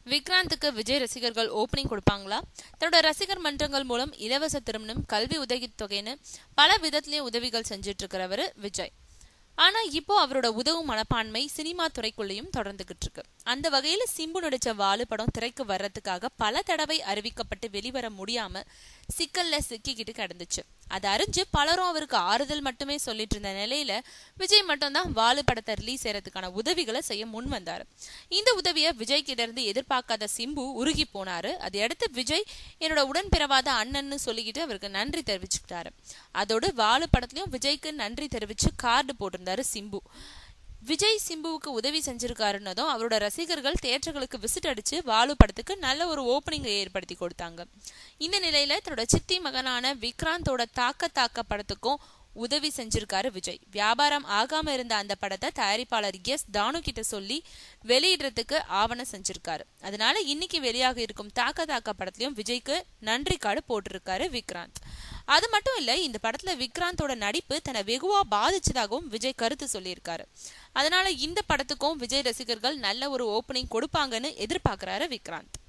விக்ராந்துக்கு விஜய் ரசிகர்கள் ஓப்பனிங் கொடுப்பாங்களா தன்னோட ரசிகர் மன்றங்கள் மூலம் இலவச திருமணம் கல்வி உதவித்தொகைன்னு பல விதத்திலயும் உதவிகள் செஞ்சுட்டு இருக்கிறவர் விஜய் ஆனா இப்போ அவரோட உதவும் மனப்பான்மை சினிமா துறைக்குள்ளேயும் தொடர்ந்துகிட்டு இருக்கு அந்த வகையில சிம்பு நடிச்ச வாலு படம் திரைக்கு வர்றதுக்காக பல தடவை அறிவிக்கப்பட்டு வெளிவர முடியாம சிக்கல்ல சிக்கிக்கிட்டு கிடந்துச்சு அது அறிஞ்சு பலரும் அவருக்கு ஆறுதல் மட்டுமே சொல்லிட்டு இருந்த நிலையில விஜய் மட்டும்தான் வாலு படத்தை ரிலீஸ் செய்யறதுக்கான உதவிகளை செய்ய முன் வந்தாரு இந்த உதவியை விஜய் கிட்ட இருந்து எதிர்பார்க்காத சிம்பு உருகி போனாரு அதை அடுத்து விஜய் என்னோட உடன்பிறவாத அண்ணன்னு சொல்லிக்கிட்டு அவருக்கு நன்றி தெரிவிச்சுக்கிட்டாரு அதோடு வாலு படத்துலயும் விஜய்க்கு நன்றி தெரிவிச்சு கார்டு போட்டிருந்தாரு சிம்பு விஜய் சிம்புவுக்கு உதவி செஞ்சிருக்காருன்னதும் அவரோட ரசிகர்கள் தியேட்டர்களுக்கு விசிட் அடிச்சு வாலு படத்துக்கு நல்ல ஒரு ஓப்பனிங்கை ஏற்படுத்தி கொடுத்தாங்க இந்த நிலையில தன்னோட சித்தி மகனான விக்ராந்தோட தாக்க தாக்க படத்துக்கும் உதவி செஞ்சிருக்காரு விஜய் வியாபாரம் ஆகாம இருந்த அந்த படத்தை தயாரிப்பாளர் எஸ் தானு கிட்ட சொல்லி வெளியிடுறதுக்கு ஆவணம் செஞ்சிருக்காரு அதனால இன்னைக்கு வெளியாக இருக்கும் தாக்க தாக்க படத்துலயும் விஜய்க்கு நன்றி கார்டு போட்டிருக்காரு விக்ராந்த் அது மட்டும் இல்ல இந்த படத்துல விக்ராந்தோட நடிப்பு தன்னை வெகுவா பாதிச்சதாகவும் விஜய் கருத்து சொல்லியிருக்காரு அதனால இந்த படத்துக்கும் விஜய் ரசிகர்கள் நல்ல ஒரு ஓப்பனிங் கொடுப்பாங்கன்னு எதிர்பார்க்கிறாரு விக்ராந்த்